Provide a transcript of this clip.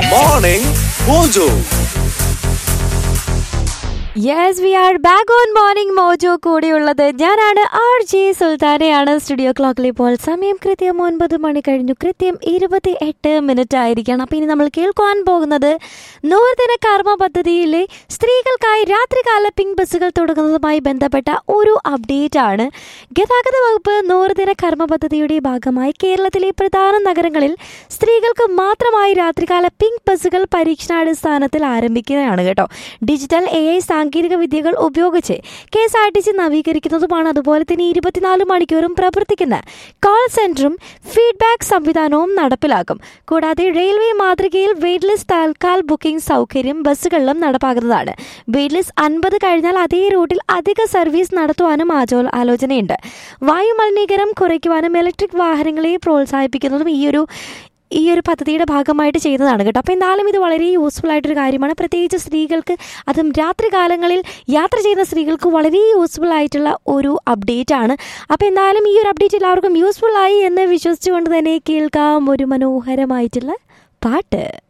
morning mojo yes we are back on morning mojo കൂടെയുള്ളത് ഞാനാണ് R J സുൽത്താനയാണ് studio ക്ലോക്കിൽ ഇപ്പോൾ സമയം കൃത്യം ഒൻപത് മണി കഴിഞ്ഞു കൃത്യം ഇരുപത്തി എട്ട് മിനിറ്റ് ആയിരിക്കണം അപ്പോൾ ഇനി നമ്മൾ കേൾക്കുവാൻ പോകുന്നത് നൂറുദിന കർമ്മ പദ്ധതിയിലെ സ്ത്രീകൾക്കായി രാത്രികാല പിങ്ക് ബസ്സുകൾ തുടങ്ങുന്നതുമായി ബന്ധപ്പെട്ട ഒരു അപ്ഡേറ്റ് ആണ് ഗതാഗത വകുപ്പ് നൂറുദിന കർമ്മ പദ്ധതിയുടെ ഭാഗമായി കേരളത്തിലെ പ്രധാന നഗരങ്ങളിൽ സ്ത്രീകൾക്ക് മാത്രമായി രാത്രികാല പിങ്ക് ബസ്സുകൾ പരീക്ഷണാടിസ്ഥാനത്തിൽ ആരംഭിക്കുകയാണ് കേട്ടോ ഡിജിറ്റൽ എ ഐ സാങ്കേതിക വിദ്യകൾ ഉപയോഗിച്ച് K S R T C നവീകരിക്കുന്നതുമാണ് അതുപോലെ തന്നെ ഇരുപത്തിനാല് മണിക്കൂറും പ്രവർത്തിക്കുന്ന കോൾ സെന്ററും ഫീഡ്ബാക്ക് സംവിധാനവും നടപ്പിലാക്കും കൂടാതെ റെയിൽവേ മാതൃകയിൽ വെയിറ്റ്ലിസ്റ്റ് താൽക്കാൽ ബുക്കിംഗ് സൗകര്യം ബസ്സുകളിലും നടപ്പാക്കുന്നതാണ് വെയിറ്റ്ലിസ്റ്റ് അൻപത് കഴിഞ്ഞാൽ അതേ റൂട്ടിൽ അധിക സർവീസ് നടത്തുവാനും ആചോ ആലോചനയുണ്ട് വായു മലിനീകരണം കുറയ്ക്കുവാനും ഇലക്ട്രിക് വാഹനങ്ങളെ പ്രോത്സാഹിപ്പിക്കുന്നതും ഈ ഒരു ഈ ഒരു പദ്ധതിയുടെ ഭാഗമായിട്ട് ചെയ്യുന്നതാണ് കേട്ടോ അപ്പോൾ എന്തായാലും ഇത് വളരെ യൂസ്ഫുൾ ആയിട്ടൊരു കാര്യമാണ് പ്രത്യേകിച്ച് സ്ത്രീകൾക്ക് അതും രാത്രി കാലങ്ങളിൽ യാത്ര ചെയ്യുന്ന സ്ത്രീകൾക്ക് വളരെ യൂസ്ഫുൾ ആയിട്ടുള്ള ഒരു അപ്ഡേറ്റ് ആണ് അപ്പോൾ എന്തായാലും ഈ ഒരു അപ്ഡേറ്റ് എല്ലാവർക്കും യൂസ്ഫുൾ ആയി എന്ന് വിശ്വസിച്ചുകൊണ്ട് തന്നെ കേൾക്കാം ഒരു മനോഹരമായിട്ടുള്ള പാട്ട്